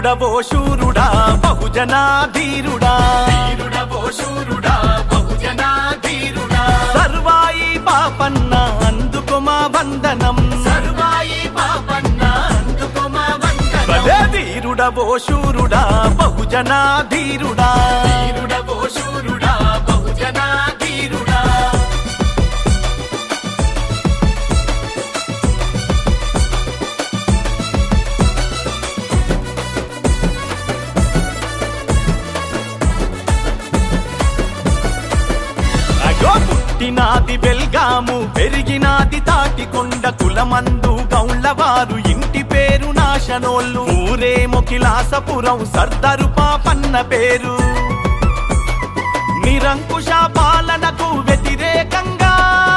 ధీరుడవో శూరుడా బహుజనా ధీరుడా ధీరుడవో శూరుడా బహుజనా ధీరుడా సర్వాయి పాపన్న అందుకు మా వందనం సర్వాయి పాపన్న అందుకు మా వందనం ధీరుడవో శూరుడా బహుజనా ధీరుడా ధీరుడవో శూరుడా బహుజనా ధీరుడా అగో పుట్టినాది బెల్గాము పెరిగినాది తాటికొండ కులమందు గౌళ్ళవారు ఇంటి పేరు నాశనోళ్ళు ఊరేమో కిలాసపురం సర్దారు పాపన్న పేరు నిరంకుశ పాలనకు వ్యతిరేకంగా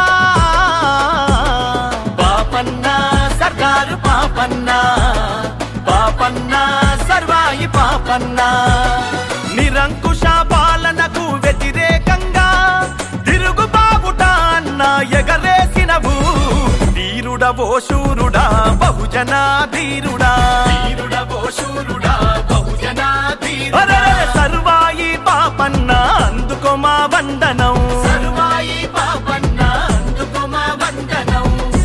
పాపన్న సర్దారు పాపన్న పాపన్న సర్వాయి పాపన్న నిరంకుశ పాలనకు వ్యతిరేకంగా తిరుగు బాబుట అన్న ఎగరేసినవు ధీరుడవో శూరుడా బహుజనా ధీరుడా ధీరుడవో శూరుడా బహుజనా ధీరుడా సర్వాయి పాపన్న అందుకో మా వందనం సర్వాయి పాపన్న అందుకో మా వందనం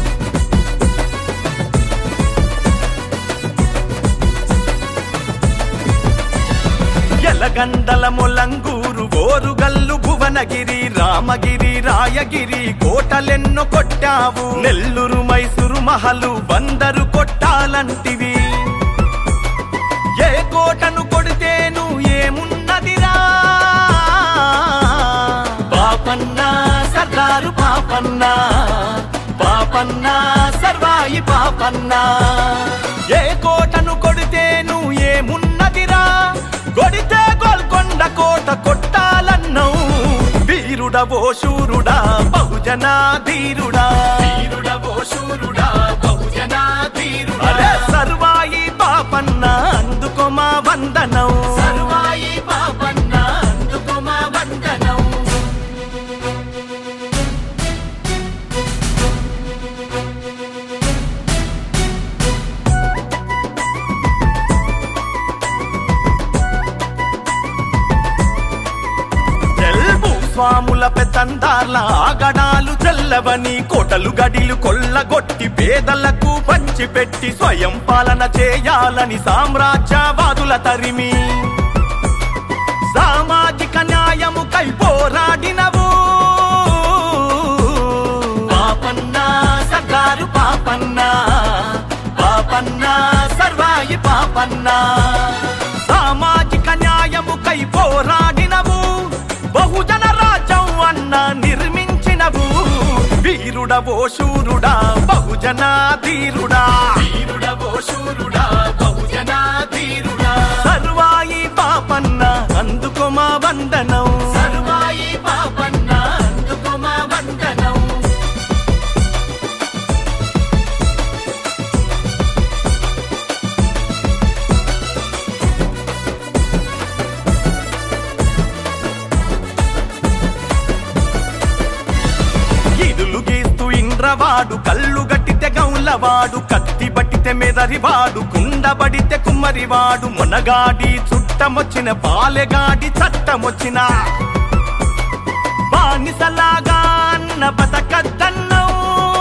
ఎలగందల మొలంగూరు ఓరుగల్లు భువనగిరి రామగిరి రాయగిరి కోటలెన్నో కొట్టావు నెల్లూరు మైసూరు మహలు బందరు కొట్టాలంటివి ఏ కోటను కొడితేను ఏమున్నదిరా పాపన్న సర్దారు పాపన్న పాపన్న సర్వాయి పాపన్న ఏ కోటను కొడితేను ఏమున్నదిరా కొడితే గోల్కొండ కోట కొట్టాలన్నవు వీరుడవో శూరుడా బహుజనా ధీరుడా వీరుడవో శూరుడా బహుజనా ధీరుడా సర్వాయి పాపన్న అందుకో మా వందనం సర్వాయి పాపన్న అందుకో మా వందనం తెల్బు స్వాముల పెత్తందార్ల ఆగడాలు చెల్లవని కోటలు గడిలు కొల్లగొట్టి పేదలకు పంచిపెట్టి స్వయం పాలన చేయాలని సామ్రాజ్యవాదుల తరిమి సామాజిక న్యాయముకై పోరాడినవు పాపన్న సర్దారు పాపన్న పాపన్న సర్వాయి పాపన్న సామాజిక న్యాయముకై పోరాడినవు బహుజన రాజ్యం అన్న నిర్మించినవు వీరుడవో శూరుడా బహుజన ధీరుడా వీరుడవో శూరుడా బహుజన ధీరుడా సర్వాయి పాపన్న అందుకో మా వందనం సర్వాయి పాపన్న అందుకో మా వందనం ఇదులు గీస్తూ ఇంద్రవాడు కళ్ళు గట్టితే గౌలవాడు కత్తి బట్టితే మెదరివాడు కుండబడితే కుమ్మరివాడు మొనగాడి చుట్టమొచ్చిన పాలెగాడి చట్టమొచ్చిన బానిసలాగా అన్న బతకద్దన్నవు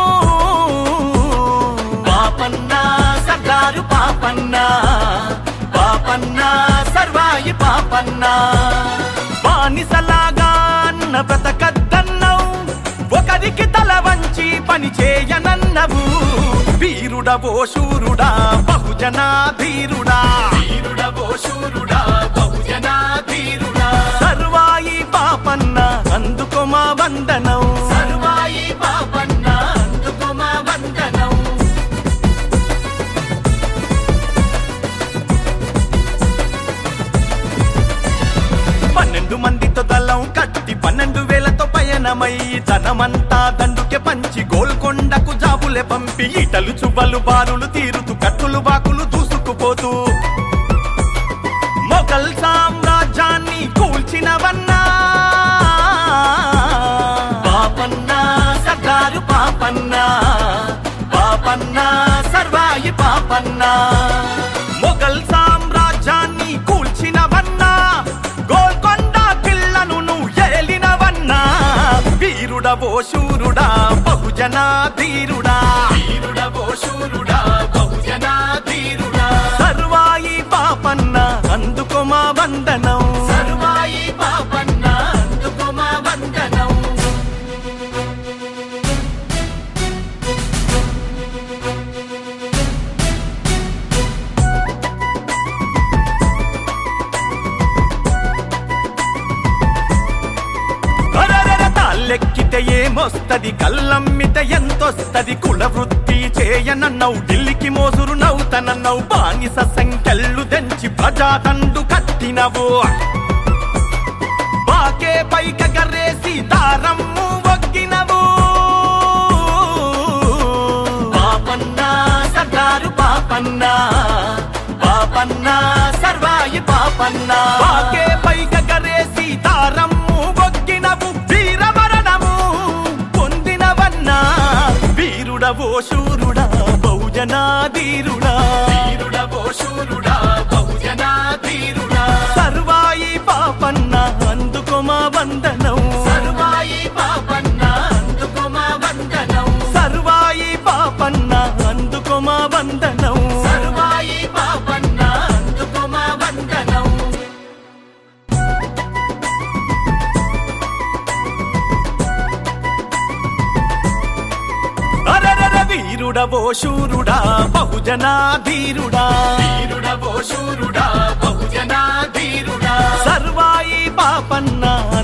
పాపన్న సర్దారు పాపన్న పాపన్న సర్వాయి పాపన్న బానిసలాగా అన్న బ్రతకద్దన్నవు ఒకరికి తల వంచి పని చేయనన్నవు వీరుడవో శూరుడా బహుజనా ధీరుడా వీరుడవో శూరుడా బహుజనా ధీరుడా సర్వాయి పాపన్న అందుకో మా వందనం సర్వాయి పాపన్న అందుకో మా వందనం పన్నెండు మందితో దళం కట్టి పన్నెండు వేలతో పయనమై ధనమంతా దండుకే పంచి గోల్కొండకు జాబులే పంపి ఈటలు చువ్వలు బారులు తీరుతూ కట్టులు బాకులు దూసుకుపోతూ మొఘల్ సామ్రాజ్యాన్ని కూల్చినవన్నా పాపన్న సర్దారు పాపన్న పాపన్న సర్వాయి పాపన్న మొఘల్ సామ్రాజ్యాన్ని వీరుడవో శూరుడా బహుజన ధీరుడా వీరుడవో శూరుడా బహుజన ధీరుడా సర్వాయి పాపన్న అందుకో మా వందనం సర్వాయి పాపన్న అందుకో మా వందనం అరెరెరె తాళ్ళెక్కితే ఏమొస్తది కళ్ళమ్మితే ఎంతొస్తది కుల వృత్తి చేయనన్నవు ఢిల్లీకి మోసురు నవ్వుతనన్నవు బానిస సంఖ్యలు తెంచి ప్రజాదండు కట్టినవు బాకే పైకగరేసి దారమ్ము వగ్గినవు పాపన్న సర్దారు పాపన్న పాపన్న సర్వాయి పాపన్న బాకే పైకగరేసి దారమ్ము వగ్గినవు వీరమరణము పొందినవన్నా వీరుడవో శూరుడా బహుజనా ధీరుడా వీరుడవో శూరుడా బహుజనా ధీరుడా సర్వాయి పాపన్న అందుకో మా వందనం సర్వాయి పాపన్న అందుకో మా వందనం సర్వాయి పాపన్న అందుకో మా వందనం సర్వాయి పాపన్న అందుకో మా వందనం అరరర వీరుడవో శూరుడా బహుజనా ధీరుడా వీరుడవో శూరుడా బహుజనా ధీరుడా సర్వాయి పాపన్న